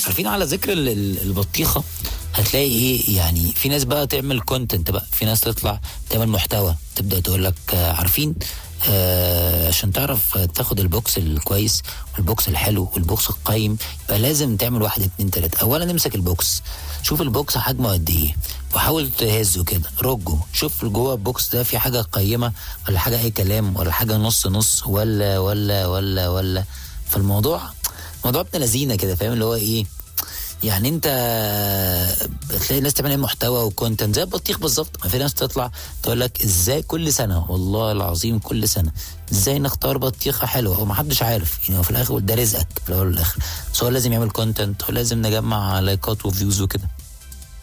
عارفين على ذكر ال- ال- البطيخه هتلاقي ايه يعني في ناس بقى تعمل كونتنت بقى في ناس تطلع تعمل محتوى تبدا تقول لك آه، عارفين آه عشان تعرف آه، تاخد البوكس الكويس والبوكس الحلو والبوكس القيم يبقى لازم تعمل واحد اتنين تلاته اولا امسك البوكس شوف البوكس حجمه قد ايه وحاول تهزه كده رجه شوف جوه البوكس ده في حاجه قيمه ولا حاجه اي كلام ولا حاجه نص نص ولا ولا ولا ولا فالموضوع موضوع ابن لذينه كده فاهم اللي هو ايه يعني انت بتلاقي ناس تعمل محتوى وكونتنت زي البطيخ بالظبط ما في ناس تطلع تقول لك ازاي كل سنه والله العظيم كل سنه ازاي نختار بطيخه حلوه ومحدش عارف يعني هو في الاخر ده رزقك في الاول والاخر بس هو لازم يعمل كونتنت ولازم نجمع لايكات وفيوز وكده